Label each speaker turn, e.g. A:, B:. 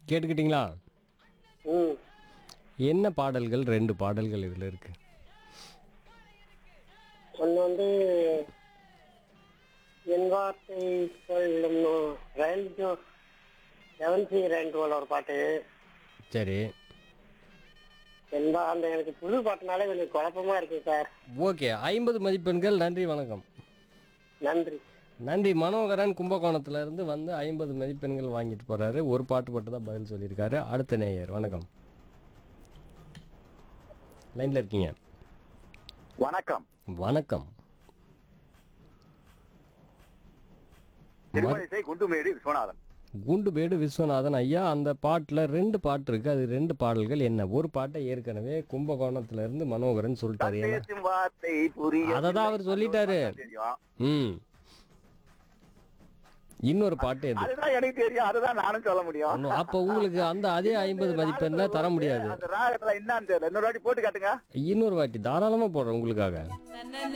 A: கேட்டுக்கிட்டீங்களா
B: ம்
A: என்ன பாடல்கள் ரெண்டு பாடல்கள் இதில் இருக்கு
B: ஒன்று வந்து என் வார்த்தை சொல்லும் ரெண்டு செவன் சி ரெண்டுல ஒரு பாட்டு
A: சரி
B: என்பா அந்த எனக்கு புது பாட்டுனாலே கொஞ்சம் குழப்பமா இருக்கு சார்
A: ஓகே ஐம்பது மதிப்பெண்கள் நன்றி வணக்கம்
B: நன்றி
A: நன்றி மனோகரன் கும்பகோணத்துல இருந்து வந்து ஐம்பது மதிப்பெண்கள் வாங்கிட்டு போறாரு ஒரு பாட்டு மட்டும் தான் பதில் சொல்லியிருக்காரு அடுத்த நேயர் வணக்கம் லைன்ல இருக்கீங்க
C: வணக்கம்
A: வணக்கம்
C: திருமணிசை குண்டுமேடு விஸ்வநாதன்
A: குண்டுபேடு விஸ்வநாதன் ஐயா அந்த பாட்டில் ரெண்டு பாட்டு இருக்கு அது ரெண்டு பாடல்கள் என்ன ஒரு பாட்டை ஏற்கனவே கும்பகோணத்துல இருந்து மனோகரன் சொல்லிட்டாரு ஏன்னா
C: பேசும் வார்த்தை புரிய
A: அததான் அவர் சொல்லிட்டாரு.
C: தெரியும்
A: ம் இன்னொரு பாட்டு எது
C: அதுதான் எனக்கு தெரியும் அதுதான் நானும் சொல்ல முடியும்
A: ஒண்ணும். அப்ப உங்களுக்கு அந்த அதே ஐம்பது மதிப்பெண்ண தர முடியாது
C: அந்த ராகத்துல என்னன்னு தெரியல இன்னொரு வாட்டி போட்டு காட்டுங்க
A: இன்னொரு வாட்டி தாராளமா போடுறேன் உங்களுக்காக